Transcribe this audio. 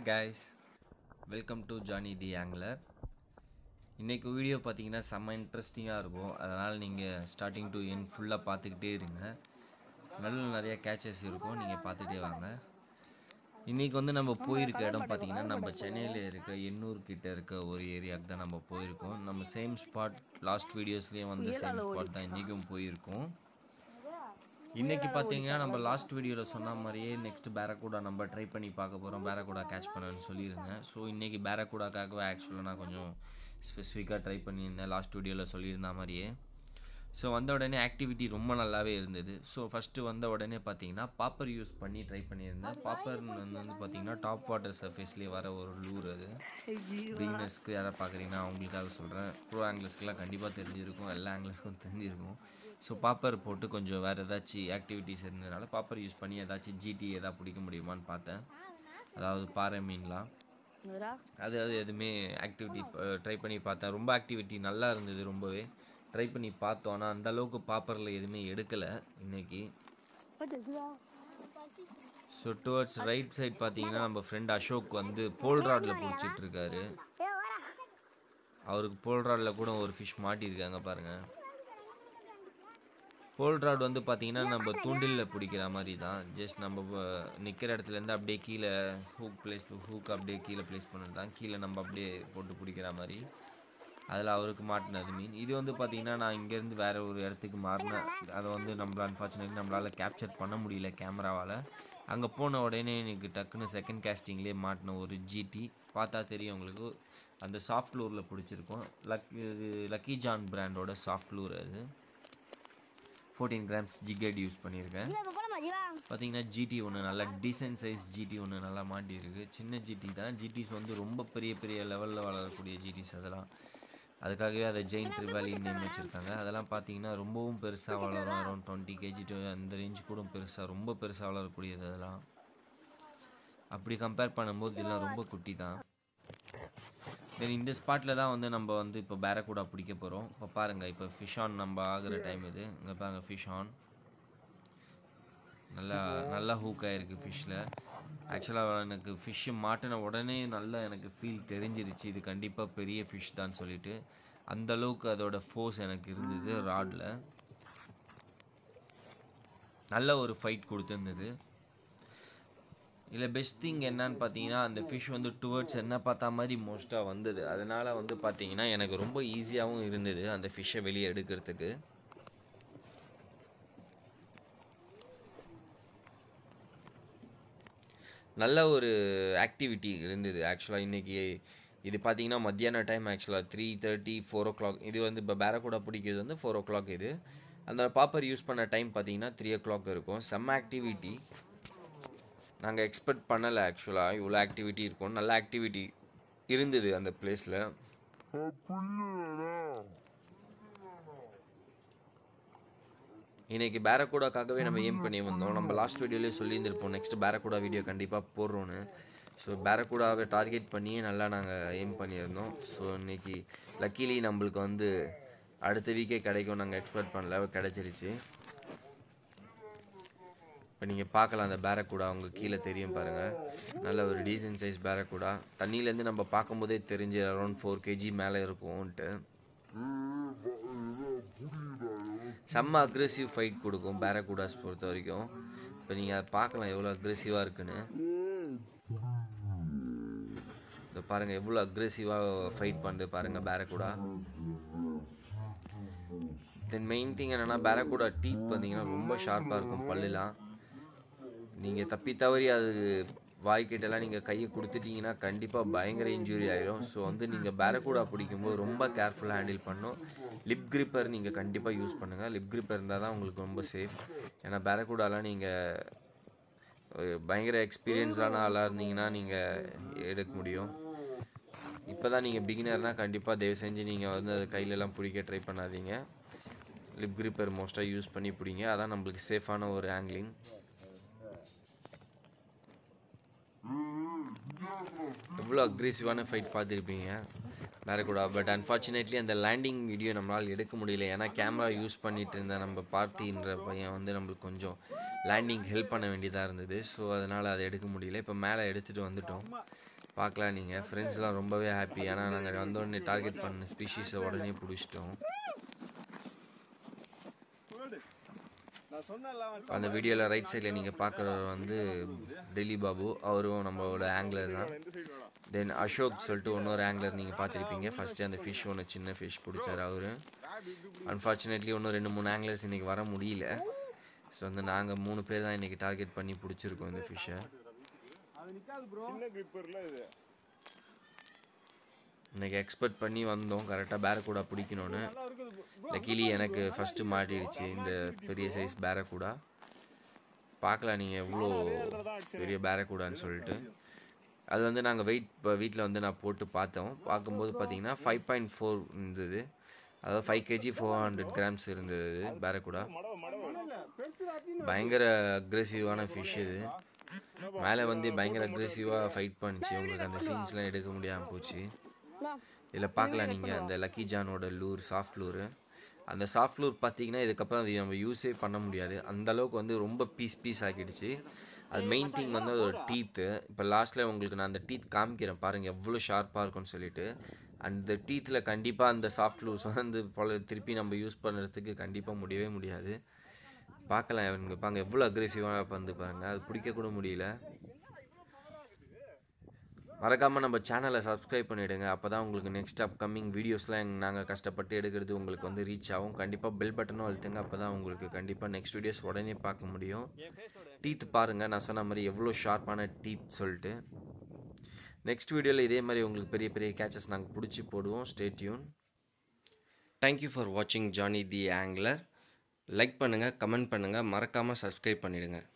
guys welcome to Johnny the angler இன்றைக்கி video பார்த்தீங்கன்னா செம்ம இன்ட்ரெஸ்டிங்காக இருக்கும் அதனால் நீங்கள் ஸ்டார்டிங் டு என் ஃபுல்லாக பார்த்துக்கிட்டே இருங்க நல்ல நிறைய கேச்சஸ் இருக்கும் நீங்கள் பார்த்துட்டே வாங்க இன்றைக்கி வந்து நம்ம போயிருக்க இடம் பார்த்தீங்கன்னா நம்ம சென்னையில் இருக்க எண்ணூர் கிட்ட இருக்க ஒரு ஏரியாவுக்கு தான் நம்ம போயிருக்கோம் நம்ம சேம் ஸ்பாட் லாஸ்ட் வீடியோஸ்லேயும் வந்து சேம் ஸ்பாட் தான் இன்றைக்கும் போயிருக்கோம் இன்னைக்கு பார்த்தீங்கன்னா நம்ம லாஸ்ட் வீடியோவில் சொன்ன மாதிரியே நெக்ஸ்ட் பேரக்கூடா நம்ம ட்ரை பண்ணி பார்க்க போகிறோம் பேரக்கூடா கேட்ச் பண்ணணும்னு சொல்லியிருந்தேன் ஸோ இன்றைக்கி பேரக்கூடாக்காகவே ஆக்சுவலாக நான் கொஞ்சம் ஸ்பெசிஃபிக்காக ட்ரை பண்ணியிருந்தேன் லாஸ்ட் வீடியோவில் சொல்லியிருந்த மாதிரியே ஸோ வந்த உடனே ஆக்டிவிட்டி ரொம்ப நல்லாவே இருந்தது ஸோ ஃபஸ்ட்டு வந்த உடனே பார்த்தீங்கன்னா பாப்பர் யூஸ் பண்ணி ட்ரை பண்ணியிருந்தேன் பாப்பர் வந்து பார்த்தீங்கன்னா டாப் வாட்டர் சர்ஃபேஸ்லேயே வர ஒரு லூர் அது பிகினர்ஸ்க்கு யாராவது பார்க்குறீங்கன்னா அவங்களுக்காக சொல்கிறேன் ப்ரோ ஆங்கிலஸ்க்குலாம் கண்டிப்பாக தெரிஞ்சிருக்கும் எல்லா ஆங்கிலஸ்க்கும் தெரிஞ்சிருக்கும் ஸோ பாப்பர் போட்டு கொஞ்சம் வேறு ஏதாச்சும் ஆக்டிவிட்டீஸ் இருந்ததுனால பாப்பர் யூஸ் பண்ணி ஏதாச்சும் ஜிடி எதாவது பிடிக்க முடியுமான்னு பார்த்தேன் அதாவது பாறை மீன்லாம் அது அது எதுவுமே ஆக்டிவிட்டி ட்ரை பண்ணி பார்த்தேன் ரொம்ப ஆக்டிவிட்டி நல்லா இருந்தது ரொம்பவே ட்ரை பண்ணி பார்த்தோம் ஆனால் அந்த அளவுக்கு பாப்பரில் எதுவுமே எடுக்கலை இன்னைக்கு ஸோ டுவர்ட்ஸ் ரைட் சைட் பார்த்தீங்கன்னா நம்ம ஃப்ரெண்ட் அசோக் வந்து போல் ராடில் பிடிச்சிட்டு இருக்காரு அவருக்கு போல் ராடில் கூட ஒரு ஃபிஷ் மாட்டியிருக்காங்க பாருங்கள் போல் ராட் வந்து பார்த்தீங்கன்னா நம்ம தூண்டிலில் பிடிக்கிற மாதிரி தான் ஜஸ்ட் நம்ம நிற்கிற இடத்துலேருந்து அப்படியே கீழே ஹூக் ப்ளேஸ் ஹூக் அப்படியே கீழே ப்ளேஸ் பண்ணது தான் கீழே நம்ம அப்படியே போட்டு பிடிக்கிற மாதிரி அதில் அவருக்கு மாட்டினது மீன் இது வந்து பார்த்தீங்கன்னா நான் இங்கேருந்து வேறு ஒரு இடத்துக்கு மாறினேன் அதை வந்து நம்மள அன்ஃபார்ச்சுனேட்லி நம்மளால் கேப்சர் பண்ண முடியல கேமராவால் அங்கே போன உடனே எனக்கு டக்குன்னு செகண்ட் கேஸ்டிங்லேயே மாட்டின ஒரு ஜிடி பார்த்தா தெரியும் உங்களுக்கு அந்த சாஃப்ட் லூரில் பிடிச்சிருக்கோம் லக் இது லக்கி ஜான் பிராண்டோட சாஃப்ட் லூர் அது ஃபோர்டீன் கிராம்ஸ் ஜிகேட் யூஸ் பண்ணியிருக்கேன் பார்த்தீங்கன்னா ஜிடி ஒன்று நல்லா டீசென்ட் சைஸ் ஜிடி ஒன்று நல்லா மாட்டியிருக்கு சின்ன ஜிடி தான் ஜிடிஸ் வந்து ரொம்ப பெரிய பெரிய லெவலில் வளரக்கூடிய ஜிடிஸ் அதெல்லாம் அதுக்காகவே அதை ஜெயின் ட்ரிவாலி நேம் வச்சுருக்காங்க அதெல்லாம் பார்த்தீங்கன்னா ரொம்பவும் பெருசாக வளரும் அரௌண்ட் டுவெண்ட்டி கேஜி டு அந்த ரேஞ்ச் கூட பெருசாக ரொம்ப பெருசாக வளரக்கூடியது அதெல்லாம் அப்படி கம்பேர் பண்ணும்போது இதெல்லாம் ரொம்ப குட்டி தான் தென் இந்த ஸ்பாட்டில் தான் வந்து நம்ம வந்து இப்போ பேரக்கூடா பிடிக்க போகிறோம் இப்போ பாருங்கள் இப்போ ஃபிஷ் ஆன் நம்ம ஆகிற டைம் இது இங்கே பாருங்கள் ஃபிஷ் ஆன் நல்லா நல்லா ஹூக் ஆகிருக்கு ஃபிஷ்ஷில் ஆக்சுவலாக எனக்கு ஃபிஷ்ஷு மாட்டின உடனே நல்லா எனக்கு ஃபீல் தெரிஞ்சிருச்சு இது கண்டிப்பாக பெரிய ஃபிஷ் தான் சொல்லிட்டு அந்த அளவுக்கு அதோட ஃபோர்ஸ் எனக்கு இருந்தது ராடில் நல்ல ஒரு ஃபைட் கொடுத்துருந்தது இதில் பெஸ்ட் திங் என்னன்னு பார்த்தீங்கன்னா அந்த ஃபிஷ் வந்து டுவர்ட்ஸ் என்ன பார்த்தா மாதிரி மோஸ்ட்டாக வந்தது அதனால் வந்து பார்த்தீங்கன்னா எனக்கு ரொம்ப ஈஸியாகவும் இருந்தது அந்த ஃபிஷ்ஷை வெளியே எடுக்கிறதுக்கு நல்ல ஒரு ஆக்டிவிட்டி இருந்தது ஆக்சுவலாக இன்றைக்கி இது பார்த்தீங்கன்னா மத்தியான டைம் ஆக்சுவலாக three thirty four o'clock இது வந்து இப்போ பேரக்கூடா பிடிக்கிறது வந்து ஃபோர் ஓ கிளாக் இது அந்த பாப்பர் யூஸ் பண்ண டைம் பார்த்தீங்கன்னா த்ரீ ஓ கிளாக் இருக்கும் செம்ம ஆக்டிவிட்டி நாங்கள் எக்ஸ்பெக்ட் பண்ணலை ஆக்சுவலாக இவ்வளோ ஆக்டிவிட்டி இருக்கும் நல்ல ஆக்டிவிட்டி இருந்தது அந்த பிளேஸில் இன்றைக்கி பேரக்கூடாக்காகவே நம்ம ஏம் பண்ணி வந்தோம் நம்ம லாஸ்ட் வீடியோலேயே சொல்லியிருந்திருப்போம் நெக்ஸ்ட் பேரக்கூடா வீடியோ கண்டிப்பாக போடுறோன்னு ஸோ பேரக்கூடாவை டார்கெட் பண்ணியே நல்லா நாங்கள் எய்ம் பண்ணியிருந்தோம் ஸோ இன்றைக்கி லக்கிலி நம்மளுக்கு வந்து அடுத்த வீக்கே கிடைக்கும் நாங்கள் எக்ஸ்பெக்ட் பண்ணல கிடச்சிருச்சு இப்போ நீங்கள் பார்க்கலாம் அந்த பேரக்கூடா அவங்க கீழே தெரியும் பாருங்கள் நல்ல ஒரு டீசன்ட் சைஸ் பேரக்கூடா தண்ணியிலேருந்து நம்ம பார்க்கும்போதே தெரிஞ்சு அரௌண்ட் ஃபோர் கேஜி மேலே இருக்கும்ன்ட்டு செம்ம அக்ரெசிவ் ஃபைட் கொடுக்கும் பேரக்கூடாஸ் பொறுத்த வரைக்கும் இப்போ நீங்கள் அதை பார்க்கலாம் எவ்வளோ அக்ரெசிவாக இருக்குன்னு இதை பாருங்கள் எவ்வளோ அக்ரெசிவாக ஃபைட் பண்ணுது பாருங்கள் பேரக்கூடா தென் மெயின் திங் என்னென்னா பேரக்கூடா டீத் பார்த்தீங்கன்னா ரொம்ப ஷார்ப்பாக இருக்கும் பல்லுலாம் நீங்கள் தப்பி தவறி அது வாய்க்கிட்டலாம் நீங்கள் கையை கொடுத்துட்டீங்கன்னா கண்டிப்பாக பயங்கர இன்ஜுரி ஆயிரும் ஸோ வந்து நீங்கள் பேரக்கூடா பிடிக்கும்போது ரொம்ப கேர்ஃபுல்லாக ஹேண்டில் பண்ணும் லிப் கிரிப்பர் நீங்கள் கண்டிப்பாக யூஸ் பண்ணுங்கள் லிப் கிரிப்பர் இருந்தால் தான் உங்களுக்கு ரொம்ப சேஃப் ஏன்னா பேரக்கூடாலாம் நீங்கள் பயங்கர எக்ஸ்பீரியன்ஸான ஆளாக இருந்தீங்கன்னா நீங்கள் எடுக்க முடியும் இப்போ தான் நீங்கள் பிகினர்னால் கண்டிப்பாக தயவு செஞ்சு நீங்கள் வந்து அது கையிலலாம் பிடிக்க ட்ரை பண்ணாதீங்க லிப் கிரிப்பர் மோஸ்ட்டாக யூஸ் பண்ணி பிடிங்க அதான் நம்மளுக்கு சேஃபான ஒரு ஆங்கிளிங் எவ்வளோ அக்ரெசிவான ஃபைட் பார்த்துருப்பீங்க பேரகுடா பட் அன்ஃபார்ச்சுனேட்லி அந்த லேண்டிங் வீடியோ நம்மளால் எடுக்க முடியல ஏன்னா கேமரா யூஸ் பண்ணிட்டு இருந்த நம்ம பார்த்தின்ற பையன் வந்து நம்மளுக்கு கொஞ்சம் லேண்டிங் ஹெல்ப் பண்ண வேண்டியதாக இருந்தது ஸோ அதனால் அதை எடுக்க முடியல இப்போ மேலே எடுத்துகிட்டு வந்துட்டோம் பார்க்கலாம் நீங்கள் ஃப்ரெண்ட்ஸ்லாம் ரொம்பவே ஹாப்பி ஏன்னா நாங்கள் வந்தோடனே டார்கெட் பண்ண ஸ்பீஷீஸை உடனே பிடிச்சிட்டோம் நான் சொன்னேன்ல அவன் அந்த வீடியோவில் ரைட் சைடில் நீங்கள் பார்க்குறவர் வந்து டெல்லி பாபு அவரும் நம்மளோட ஆங்கிலர் தான் எந்த சைடு வேணும் தென் அசோக் சொல்லிட்டு இன்னொரு ஆங்கிலர் நீங்கள் பார்த்துருப்பீங்க ஃபஸ்ட்டு அந்த ஃபிஷ் ஒன்று சின்ன ஃபிஷ் பிடிச்சார் அவர் அன்ஃபார்ச்சுனேட்லி இன்னும் ரெண்டு மூணு ஆங்கிலர்ஸ் இன்றைக்கி வர முடியல ஸோ வந்து நாங்கள் மூணு பேர் தான் இன்றைக்கி டார்கெட் பண்ணி பிடிச்சிருக்கோம் இந்த ஃபிஷ்ஷை சின்ன கிரிப்பர்ல இது இன்றைக்கி எக்ஸ்பெக்ட் பண்ணி வந்தோம் கரெக்டாக பேரக்கூடா பிடிக்கணும்னு லக்கிலி எனக்கு ஃபஸ்ட்டு மாட்டிடுச்சு இந்த பெரிய சைஸ் பேரக்கூடா பார்க்கலாம் நீங்கள் எவ்வளோ பெரிய பேரக்கூடான்னு சொல்லிட்டு அது வந்து நாங்கள் வெயிட் இப்போ வீட்டில் வந்து நான் போட்டு பார்த்தோம் பார்க்கும்போது பார்த்தீங்கன்னா ஃபைவ் பாயிண்ட் ஃபோர் இருந்தது அதாவது five KG four hundred grams இருந்தது பேரக்கூடா மடவை மடவை பயங்கர அக்ரெசிவான ஃபிஷ் இது மேலே வந்து பயங்கர அக்ரெசிவாக ஃபைட் பண்ணுச்சு உங்களுக்கு அந்த சீன்ஸ்லாம் எடுக்க முடியாமல் போச்சு இதில் பார்க்கலாம் நீங்கள் அந்த லக்கி ஜானோட லூர் சாஃப்ட் லூரு அந்த சாஃப்ட் லூர் பார்த்தீங்கன்னா இதுக்கப்புறம் அது நம்ம யூஸே பண்ண முடியாது அந்த அளவுக்கு வந்து ரொம்ப பீஸ் பீஸ் ஆக்கிடுச்சு அது மெயின் திங் வந்து அதோட டீத்து இப்போ லாஸ்ட்டில் உங்களுக்கு நான் அந்த டீத் காமிக்கிறேன் பாருங்கள் எவ்வளோ ஷார்ப்பாக இருக்கும்னு சொல்லிட்டு அந்த டீத்தில் கண்டிப்பாக அந்த சாஃப்ட் லூர்ஸ் வந்து போல திருப்பி நம்ம யூஸ் பண்ணுறதுக்கு கண்டிப்பாக முடியவே முடியாது பார்க்கலாம் இவங்க பாங்க எவ்வளோ அக்ரெசிவாக வந்து பாருங்கள் அது பிடிக்க கூட முடியல மறக்காமல் நம்ம சேனலை சப்ஸ்கிரைப் பண்ணிவிடுங்க அப்போ தான் உங்களுக்கு நெக்ஸ்ட் அப்கமிங் வீடியோஸ்லாம் நாங்கள் கஷ்டப்பட்டு எடுக்கிறது உங்களுக்கு வந்து ரீச் ஆகும் கண்டிப்பாக பெல் பட்டனும் அழுத்துங்க அப்போ தான் உங்களுக்கு கண்டிப்பாக நெக்ஸ்ட் வீடியோஸ் உடனே பார்க்க முடியும் டீத் பாருங்கள் நான் சொன்ன மாதிரி எவ்வளோ ஷார்ப்பான டீத் சொல்லிட்டு நெக்ஸ்ட் வீடியோவில் இதே மாதிரி உங்களுக்கு பெரிய பெரிய கேச்சஸ் நாங்கள் பிடிச்சி போடுவோம் ஸ்டே டியூன் தேங்க்யூ ஃபார் வாட்சிங் ஜானி தி ஆங்லர் லைக் பண்ணுங்கள் கமெண்ட் பண்ணுங்கள் மறக்காமல் சப்ஸ்கிரைப் பண்ணிவிடுங்க